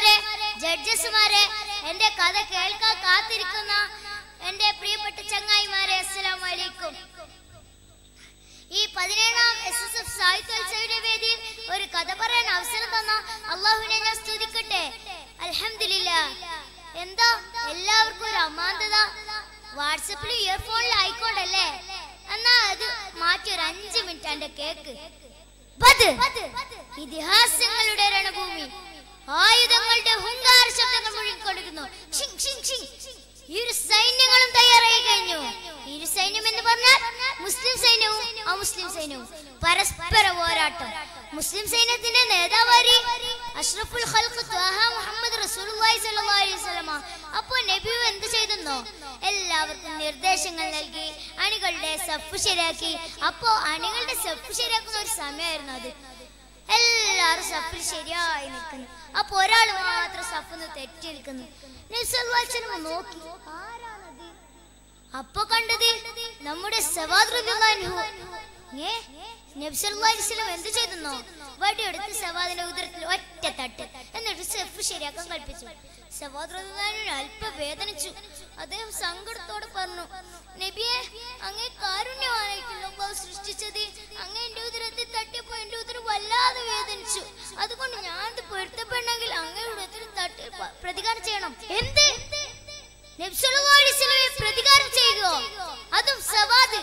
ഉസ്താദ്മാരെ ജഡ്ജസ്മാരെ എന്റെ കഥ കേൾക്കാൻ കാത്തിരിക്കുന്ന എന്റെ പ്രിയപ്പെട്ട ചങ്ങായിമാരെ അസ്സലാമു അലൈക്കും ഈ പതിനേഴാം എസ് എസ് എഫ് സാഹിത്യോത്സവിന്റെ വേദിയിൽ ഒരു കഥ പറയാൻ അവസരം തന്ന അള്ളാഹുവിനെ ഞാൻ സ്തുതിക്കട്ടെ അൽഹംദുലില്ല എന്താ എല്ലാവർക്കും ഒരു അമാന്തത വാട്സപ്പിലും ഇയർഫോണിലും ആയിക്കോണ്ടല്ലേ എന്നാ അത് മാറ്റി ഒരു അഞ്ച് മിനിറ്റ് എന്റെ കേക്ക് ബദ് ഇതിഹാസങ്ങളുടെ രണഭൂമി ആയുധങ്ങളുടെ ഹുങ്കാര ശബ്ദങ്ങൾ മുഴുകിക്കൊടുക്കുന്നു ഷിങ് ഷിങ് ഷിങ് ഇരു സൈന്യങ്ങളും തയ്യാറായി കഴിഞ്ഞു ഇരു സൈന്യം എന്ന് പറഞ്ഞാൽ മുസ്ലിം സൈന്യവും അമുസ്ലിം സൈന്യവും പരസ്പര പോരാട്ടം മുസ്ലിം സൈന്യത്തിന്റെ നേതാവാരി അഷ്റഫുൽ ഖൽഖ് ത്വാഹ മുഹമ്മദ് റസൂലുള്ളാഹി സ്വല്ലല്ലാഹു അലൈഹി വസല്ലമ അപ്പോൾ നബി എന്ത് ചെയ്തെന്നോ എല്ലാവർക്കും നിർദ്ദേശങ്ങൾ നൽകി അണികളുടെ സഫ് ശരിയാക്കി അപ്പോ അണികളുടെ സഫ് ശരിയാക്കുന്ന ഒരു സമയമായിരുന്നു അത് എല്ലാരും സഫിൽ ശരിയായി നിൽക്കുന്നു അപ്പൊ ഒരാൾ മാത്രം സഫിന്ന് തെറ്റി നിൽക്കുന്നു നബിസ്വല്ലാച്ചനും നോക്കി ആരാണത് അപ്പൊ കണ്ടത് നമ്മുടെ സവാദ് റളിയല്ലാഹു ഏ നബ്സല്ലാസ്ലം എന്ത് ചെയ്തെന്നോ വടിയെടുത്ത് സവാദിന്റെ ഉദരത്തിൽ ഒറ്റ തട്ട് എന്നിട്ട് സെഫ് ശരിയാക്കാൻ കൽപ്പിച്ചു സവാദ് റളിയല്ലാഹുവിന് അല്പം വേദനിച്ചു അദ്ദേഹം സങ്കടത്തോടെ പറഞ്ഞു നബിയെ അങ്ങേ കാരുണ്യവാനായിട്ടുള്ള അള്ളാഹു സൃഷ്ടിച്ചത് അങ്ങേ എന്റെ ഉദരത്തിൽ തട്ടിയപ്പോ എന്റെ ഉദരം വല്ലാതെ വേദനിച്ചു അതുകൊണ്ട് ഞാൻ ഇത് പൊരുത്തപ്പെടണമെങ്കിൽ അങ്ങയുടെ ഉദരത്തിൽ തട്ടി പ- പ്രതികാരം ചെയ്യണം എന്ത് നബ്സല്ലല്ലാഹു അലൈഹി വസല്ലമയെ പ്രതികാരം ചെയ്യുകയോ അതും സവാദ്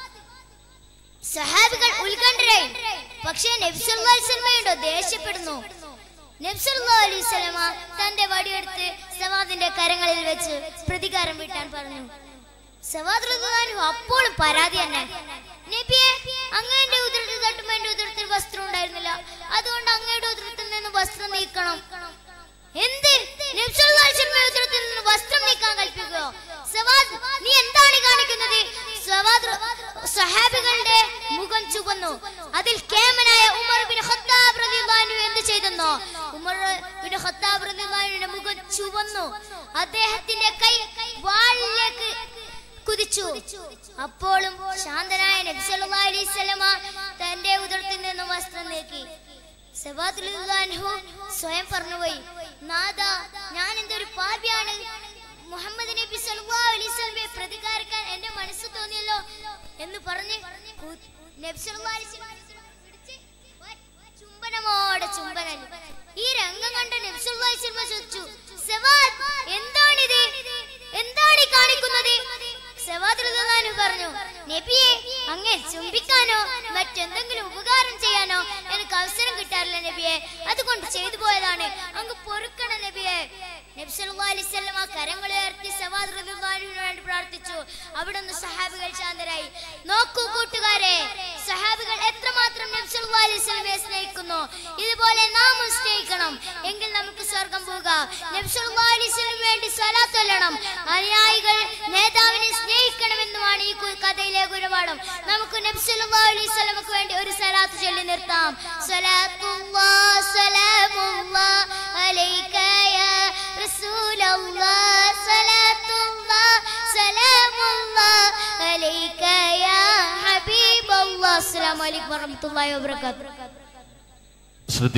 സഹാബികൾ ഉത്കണ്ഠരായി പക്ഷേ നബ്സല്ലാസ്ലമയുണ്ടോ ദേഷ്യപ്പെടുന്നു നബ്സല്ലാ അലൈഹി സ്വലമ തന്റെ വടിയെടുത്ത് സവാദിന്റെ കരങ്ങളിൽ വെച്ച് പ്രതികാരം വീട്ടാൻ പറഞ്ഞു സവാദ് റളിയല്ലാഹു അപ്പോഴും പരാതി തന്നെ നബിയെ അങ്ങയുടെ ഉദരത്തിൽ തട്ടുമ്പോ എന്റെ ഉദരത്തിൽ വസ്ത്രം ഉണ്ടായിരുന്നില്ല അതുകൊണ്ട് അങ്ങയുടെ ഉദരത്തിൽ നിന്ന് വസ്ത്രം നീക്കണം എന്ത് നബ്സല്ലാഹു അലൈഹി വസല്ലമയുടെ ഉദരത്തിൽ നിന്ന് വസ്ത്രം നീക്കാൻ കൽപ്പിക്കുകയോ സവാദ് നീ എന്താണ് കാണിക്കുന്നത് സവാദ് സഹാബികളുടെ മുഖം ചുവന്നു അതിൽ കേമനായ ഉമർ ബിൻ ഖത്താബ് റളിയല്ലാഹു അൻഹു എന്ത് ചെയ്തെന്നോ ഉമർ ബിൻ ഖത്താബ് റളിയല്ലാഹു അൻഹുവിന്റെ മുഖം ചുവന്നു അദ്ദേഹത്തിന്റെ കൈ വാളിലേക്ക് കുതിച്ചു അപ്പോഴും ശാന്തനായ നബി സല്ലല്ലാഹു അലൈഹി വസല്ലമ തന്റെ ഉദരത്തിൽ നിന്ന് വസ്ത്രം നീക്കി സവാദ് റളിയല്ലാഹു അൻഹു സ്വയം പറഞ്ഞുപോയി നാദ ഞാൻ എന്തൊരു പാപിയാണ് മുഹമ്മദ് നബി സല്ലല്ലാഹു അലൈഹി വസല്ലമയെ പ്രതികാരിക്കാൻ എന്റെ മനസ്സ് തോന്നിയല്ലോ എന്ന് പറഞ്ഞ് കു- നബി സല്ലല്ലാഹു അലൈഹി വസല്ലമയെ പിടിച്ച് ഒറ്റ ചുംബനമോടെ ചുംബനം ഈ രംഗം കണ്ട നബി സല്ലല്ലാഹു അലൈഹി വസല്ലമ ചോദിച്ചു സവാദ് എന്താണിത് എന്താണ് ഈ കാണിക്കുന്നത് സവാദ് റളിയല്ലാഹു അൻഹു പറഞ്ഞു നബിയെ അങ്ങേ ചുംബിക്കാനോ മറ്റെന്തെങ്കിലും ഉപകാരം ചെയ്യാനോ എനിക്ക് അവസരം കിട്ടാറില്ല നബിയെ അതുകൊണ്ട് ചെയ്തു പോയതാണ് അങ്ങ് പൊറുക്കണം നബിയെ നബി സല്ലല്ലാഹു അലൈഹി വസല്ലം ആ കരങ്ങൾ ഉയർത്തി സവാദ് റളിയല്ലാഹു അൻഹുവിന് വേണ്ടി പ്രാർത്ഥിച്ചു അവിടുന്ന് സഹാബികൾ ശാന്തരായി നോക്കൂ കൂട്ടുകാരെ സഹാബികൾ എത്രമാത്രം നബി സല്ലല്ലാഹു അലൈഹി വസല്ലമയെ സ്നേഹിക്കുന്നു ഇതുപോലെ നാമും സ്നേഹിക്കണം എങ്കിൽ നമുക്ക് സ്വർഗം പോകാം നബി സല്ലല്ലാഹു അലൈഹി വസല്ലം വേണ്ടി സ്വലാത്ത് ചൊല്ലണം അനുയായികൾ നേതാവിനെ സ്നേഹിക്കണമെന്നുമാണ് ഈ കു- കഥയിലെ ഗുരുപാഠം നമുക്ക് നബി സല്ലല്ലാഹു അലൈഹി വസല്ലമക്ക് വേണ്ടി ഒരു സ്വലാത്ത് ചൊല്ലി നിർത്താം സ്വലാത്തുല്ലാഹ് സലാമുല്ലാഹ് അലൈക യാ റസൂലല്ലാഹ് സ്വലാത്തുല്ലാഹ് സലാമുല്ലാഹ് അലൈക യാ ഹബീബല്ലാഹ് അസ്സലാമു അലൈക്കും വറഹ്മത്തുള്ളാഹി വബറകാതുഹു